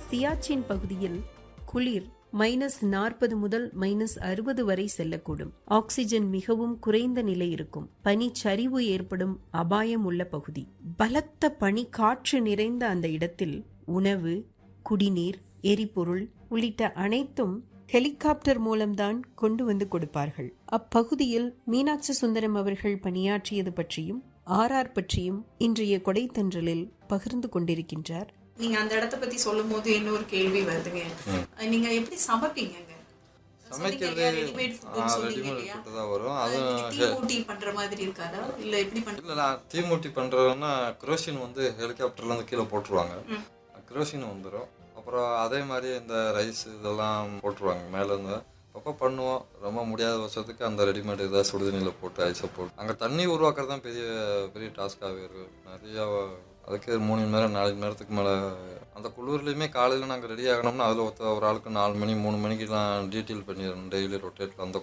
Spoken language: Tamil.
சியாச்சின் பகுதியில் குளிர் மைனஸ் நாற்பது முதல் மைனஸ் அறுபது வரை செல்லக்கூடும் ஆக்சிஜன் மிகவும் குறைந்த நிலை இருக்கும் பனிச்சரிவு ஏற்படும் அபாயம் உள்ள பகுதி பலத்த பனி காற்று நிறைந்த அந்த இடத்தில் உணவு குடிநீர் எரிபொருள் உள்ளிட்ட அனைத்தும் ஹெலிகாப்டர் மூலம்தான் கொண்டு வந்து கொடுப்பார்கள் அப்பகுதியில் மீனாட்சி சுந்தரம் அவர்கள் பணியாற்றியது பற்றியும் ஆர்ஆர் பற்றியும் இன்றைய கொடைத்தன்றலில் பகிர்ந்து கொண்டிருக்கின்றார் நீங்க அந்த இடத்த பத்தி சொல்லும் போது இன்னொரு கேள்வி வருதுங்க நீங்க எப்படி சமைப்பீங்கங்க சமைக்கிறது ரெடிமேட் ஆ, ரெடிமேட் ஃபுட்டு தான் வரும் அதுவும் தீ ஊட்டி பண்ற மாதிரி இருக்காதா இல்ல எப்படி பண்ற இல்லை நான் தீமூட்டி பண்ணுறதுன்னா குரோசின் வந்து ஹெலிகாப்டர்லேருந்து கீழே போட்டுருவாங்க குரோசின் வந்துடும் அப்புறம் அதே மாதிரி இந்த ரைஸ் இதெல்லாம் போட்டுருவாங்க மேலேருந்து அப்போ பண்ணுவோம் ரொம்ப முடியாத வருஷத்துக்கு அந்த ரெடிமேட் ஏதாவது சுடுதண்ணியில் போட்டு ஐஸை போட்டு அங்கே தண்ணி உருவாக்குறது தான் பெரிய பெரிய டாஸ்க்காகவே இருக்கும் நிறையா அதுக்கு மூணு மணி நேரம் நாலு மணி நேரத்துக்கு மேலே அந்த குளிர்லையுமே காலையில் நாங்கள் ரெடி ஆகணும்னா அதில் ஒருத்த ஒரு ஆளுக்கு நாலு மணி மூணு மணிக்கெலாம் டீட்டெயில் பண்ணிடணும் டெய்லி ரொட்டேட்டில் அந்த